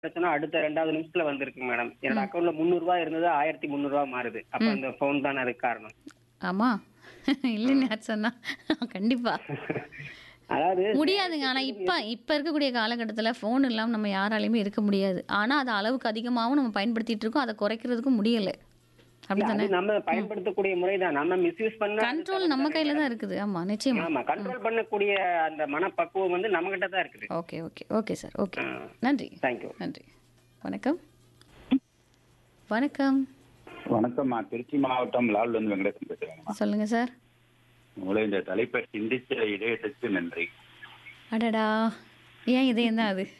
பிரச்சனை அடுத்த ரெண்டாவது நிமிஷத்துல வந்திருக்கு மேடம் என்னோட அக்கௌண்ட்ல முந்நூறு ரூபாய் இருந்தது ஆயிரத்தி முந்நூறு ரூபாய் மாறுது அப்ப அந்த போன் தானே அதுக்கு காரணம் ஆமா இல்லைன்னு யார் சொன்னா கண்டிப்பா அதாவது முடியாதுங்க ஆனா இப்ப இப்ப இருக்கக்கூடிய காலகட்டத்துல ஃபோன் இல்லாம நம்ம யாராலையுமே இருக்க முடியாது ஆனா அது அளவுக்கு அதிகமாகவும் நம்ம பயன்படுத்திட்டு இருக்கோம் அதை குறைக்கிறதுக்கும் முடியல அப்படித்தானே அது நம்ம பயன்படுத்தக்கூடிய முறைதான் நம்ம மிஸ்யூஸ் பண்ண கண்ட்ரோல் நம்ம கையில தான் இருக்குது ஆமா நிச்சயமா ஆமா கண்ட்ரோல் பண்ணக்கூடிய அந்த மனப்பக்குவம் வந்து நம்ம கிட்ட தான் இருக்குது okay okay okay sir okay நன்றி தேங்க்யூ நன்றி வணக்கம் வணக்கம் வணக்கம்மா திருச்சி மாவட்டம் லால்லேருந்து வெங்கடேசன் பேசுறேங்கம்மா சொல்லுங்க சார் உங்களை இந்த தலைப்பை சிந்திச்ச இதயத்துக்கு நன்றி அடடா ஏன் இதயம் தான் அது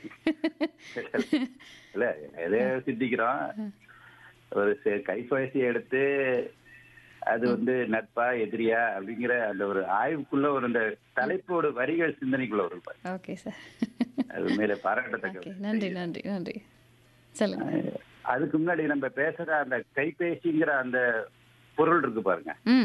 இல்ல எதையோ சிந்திக்கிறோம் ஒரு செ- கைபேசி எடுத்து அது வந்து நட்பா எதிரியா அப்படிங்கிற அந்த ஒரு ஆய்வுக்குள்ள ஒரு இந்த தலைப்போட வரிகள் சிந்தனைக்குள்ள ஒரு பாரு. ஓகே சார் அது உண்மையில பாராட்டத்தக்க ஓகே நன்றி நன்றி நன்றி சொல்லுங்க அதுக்கு முன்னாடி நம்ம பேசுற அந்த கைபேசிங்கிற அந்த பொருள் இருக்கு பாருங்க ம்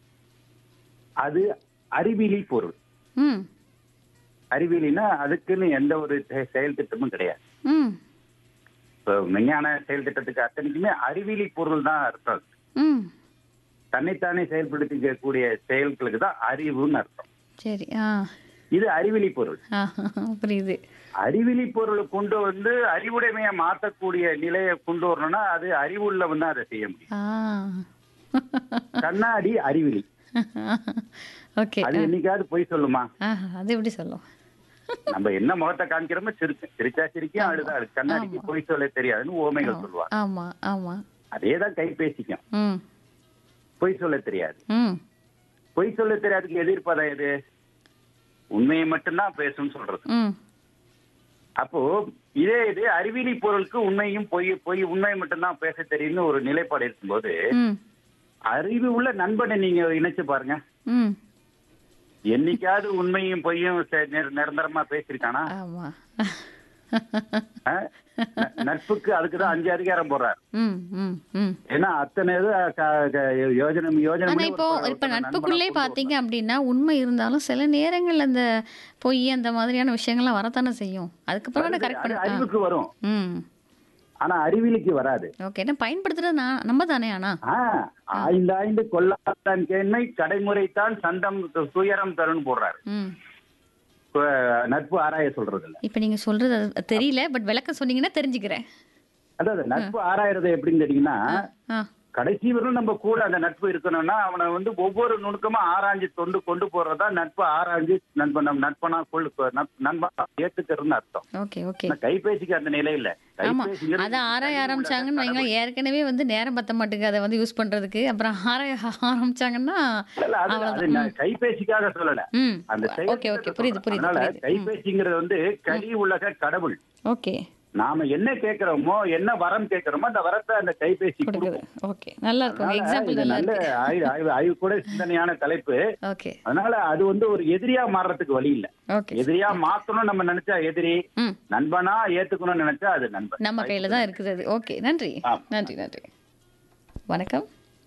அது அறிவியலி பொருள் ம் அறிவியலினா அதுக்குன்னு எந்த ஒரு செ- செயல் திட்டமும் கிடையாது ம் இப்போ விஞ்ஞான செயல் திட்டத்துக்கு அத்தனைக்குமே அறிவியலி பொருள் தான் அர்த்தம் ம் தன்னைத்தானே செயல்படுத்திக்கக்கூடிய செயல்களுக்கு தான் அறிவுன்னு அர்த்தம் சரி ஆ இது அறிவியலி பொருள் ஆ புரியுது அறிவியலி பொருளை கொண்டு வந்து அறிவுடைமையை மாற்றக்கூடிய நிலையை கொண்டு வரணும்னா அது அறிவுள்ளவன் தான் அதை செய்ய முடியும் ஆ கண்ணாடி அறிவிலி ஓகே அது என்னைக்காவது பொய் சொல்லுமா ஆ அது எப்படி சொல்லும் நம்ம என்ன முகத்தை காமிக்கிறோமோ சிரிக்கும் சிரிச்சா சிரிக்கும் அழுதா அழுது கண்ணாடிக்கு பொய் சொல்ல தெரியாதுன்னு ஓமைகள் சொல்லுவாங்க ஆமா ஆமா அதேதான் கைபேசிக்கும் ம் பொய் சொல்ல தெரியாது ம் பொய் சொல்ல தெரியாதுக்கு எதிர்ப்பதம் எது உண்மையை மட்டும்தான் பேசும்னு சொல்றது ம் அப்போ இதே இது அறிவியலி பொருளுக்கு உண்மையும் பொய் பொய் உண்மை மட்டும்தான் பேச தெரியும்னு ஒரு நிலைப்பாடு இருக்கும்போது ம் அறிவு உள்ள நண்பனை நீங்க இணைச்சு பாருங்க ம் என்னைக்காவது உண்மையும் பொய்யும் சே- நிர- நிரந்தரமா பேசியிருக்கானா ஆமா ஆ? ந- நட்புக்கு அதுக்குதான் அஞ்சு அதிகாரம் போடுறாரு ம் ம் ம் ஏன்னா அத்தனை இது க- க- யோஜனை யோஜனை ஆனா பண்ணி இப்போ ஒரு- இப்ப ஒரு நட்புக்குள்ளே நண்பனை பாத்தீங்க அப்படின்னா உண்மை இருந்தாலும் சில நேரங்கள்ல அந்த பொய் அந்த மாதிரியான விஷயங்கள்லாம் வரத்தானே செய்யும் அதுக்கப்புறம் வருது. கரெக்ட் அது பண்ண அறிவுக்கு வரும் ம் ஆனா அறிவியலுக்கு வராது ஓகே என்ன பயன்படுத்துறது நான் நம்ம தானே ஆனா ஆ, ஆய்ந்து ஆய்ந்து கொள்ளாதான் கேண்மை கடைமுறைத்தான் சண்டம் து- துயரம் தருன்னு போடுறாரு ம் இப்ப நட்பு ஆராய சொல்றது இல்ல இப்போ நீங்க சொல்றது அது தெரியல பட் விளக்கம் சொன்னீங்கன்னா தெரிஞ்சுக்கிறேன் அதாவது நட்பு ஆராயறது எப்படின்னு கேட்டீங்கன்னா ஆ கடைசி வரையும் நம்ம கூட அந்த நட்பு இருக்கணும்னா அவனை வந்து ஒவ்வொரு நுணுக்கமா ஆராய்ஞ்சு தொண்டு கொண்டு போறதா நட்பு ஆராய்ஞ்சு நண்பன் நட்பனா கொள் நட்ப- நண்பனா ஏத்துக்கிறதுன்னு அர்த்தம் ஓகே ஓகே ஆனா கைபேசிக்கு அந்த நிலை இல்ல ஆமா கைபேசிங்கிறது அதை ஆராய ஆரம்பிச்சாங்கன்னு வைங்களேன் ஏற்கனவே வந்து நேரம் பத்த மாட்டேங்குது அதை வந்து யூஸ் பண்றதுக்கு அப்புறம் ஆராய ஆரம்பிச்சாங்கன்னா இல்ல, அது- அது அவ்வளவுதான் நான் கைபேசிக்காக சொல்லல ம் அந்த ஓகே ஓகே புரியுது புரியுது அதனால புரியுது ம். கைபேசிங்கிறது வந்து கலி உலக கடவுள் ஓகே நாம என்ன கேக்குறோமோ என்ன வரம் கேக்குறோமோ அந்த வரத்தை அந்த கைபேசி கொடுக்குது கொடுக்கும் ஓகே நல்லா இருக்கும் அதனால எக்ஸாம்பிள் இது நல்லா நல்ல இருக்கு ஆய்வு ஆய்வு ஆய்வு கூட சிந்தனையான தலைப்பு ஓகே அதனால அது வந்து ஒரு எதிரியா மாறுறதுக்கு வழி இல்ல ஓகே எதிரியா மாத்தணும் நம்ம நினைச்சா எதிரி ம் நண்பனா ஏத்துக்கணும்னு நினைச்சா அது நண்பன் நம்ம கையில தான் இருக்குது அது ஓகே நன்றி ஆம். நன்றி நன்றி வணக்கம்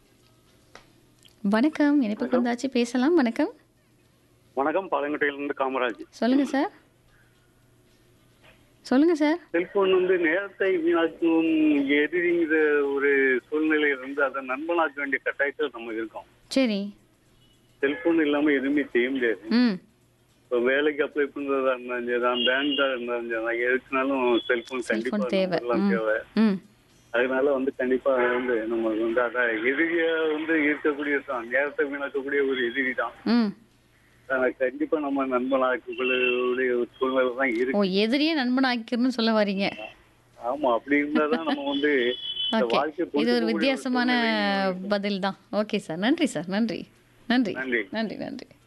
வணக்கம் இணைப்புக்கு வந்தாச்சு பேசலாம் வணக்கம் வணக்கம் பாலங்கோட்டையிலிருந்து காமராஜ் சொல்லுங்க சார் சொல்லுங்க சார் செல்போன் வந்து நேரத்தை வீணாக்கும் எதிரிங்கிற ஒரு சூழ்நிலையில இருந்து அதை நண்பனாக்க வேண்டிய கட்டாயத்தில் நம்ம இருக்கோம் சரி செல்போன் இல்லாம எதுவுமே செய்ய முடியாது ம் இப்போ வேலைக்கு அப்ளை பண்றதா இருந்தாலும் சரிதான் பேங்க்கா இருந்தாலும் சரிதான் எதுக்குனாலும் செல்போன் கண்டிப்பா செல்போன் தேவை எல்லாம் ம் தேவை ம் அதனால வந்து கண்டிப்பா வந்து நம்ம வந்து அதை எதிரியா வந்து இருக்கக்கூடிய தான் நேரத்தை வீணாக்கக்கூடிய ஒரு எதிரி தான் ம் ஆனா கண்டிப்பா நம்ம நண்பனாக்கக்கூடிய ஒரு சூழ்நிலை தான் ஓ இருக்கு எதிரியே நண்பன் ஆக்கிக்கணும்னு சொல்ல வரீங்க ஆமா அப்படி இருந்தாதான் நம்ம வந்து இந்த ஓகே வாழ்க்கை கொண்டு இது ஒரு போகக்கூடிய வித்தியாசமான சூழ்நிலை பதில் தான் ஓகே சார் நன்றி சார் நன்றி நன்றி நன்றி. நன்றி நன்றி